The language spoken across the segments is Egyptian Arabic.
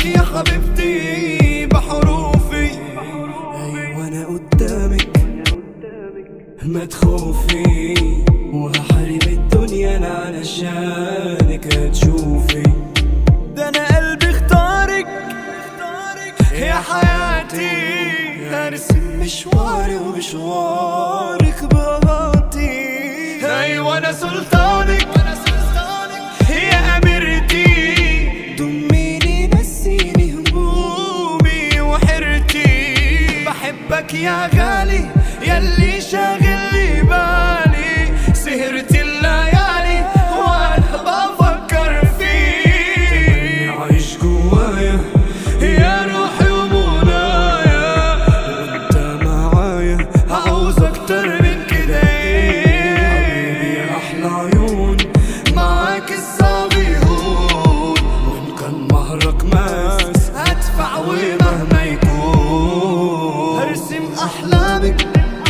اسمك يا حبيبتي بحروفي ايوه انا قدامك ما تخوفي وهحارب الدنيا انا علشانك هتشوفي ده انا قلبي اختارك يا حياتي هرسم مشواري ومشوارك بغلطي ايوه انا سلطانك يا اميرتي ضميني نسيني همومي وحيرتي بحبك يا غالي يلي شاغل لي بالي سهرت الليالي وانا بفكر فيك عايش جوايا يا روحي ومنايا وانت معايا عاوز اكتر من كده حبيبي ايه احلى عيون معاك الصعب يهون وان كان مهرك ماس هدفع ومهما يكون هرسم احلامك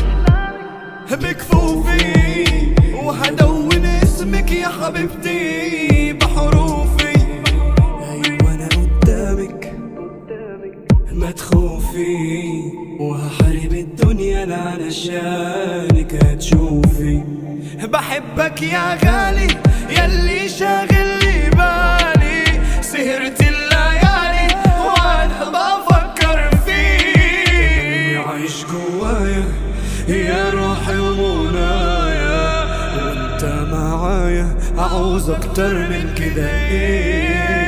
بكفوفي وهدون اسمك يا حبيبتي بحروفي ايوه انا قدامك ما تخوفي وهحارب الدنيا انا علشانك هتشوفي بحبك يا غالي يلي شاغل لي بالي سهرت الليالي وانا بفكر فيك عايش جوايا يا روحي ومنايا وانت معايا عاوز اكتر من كده ايه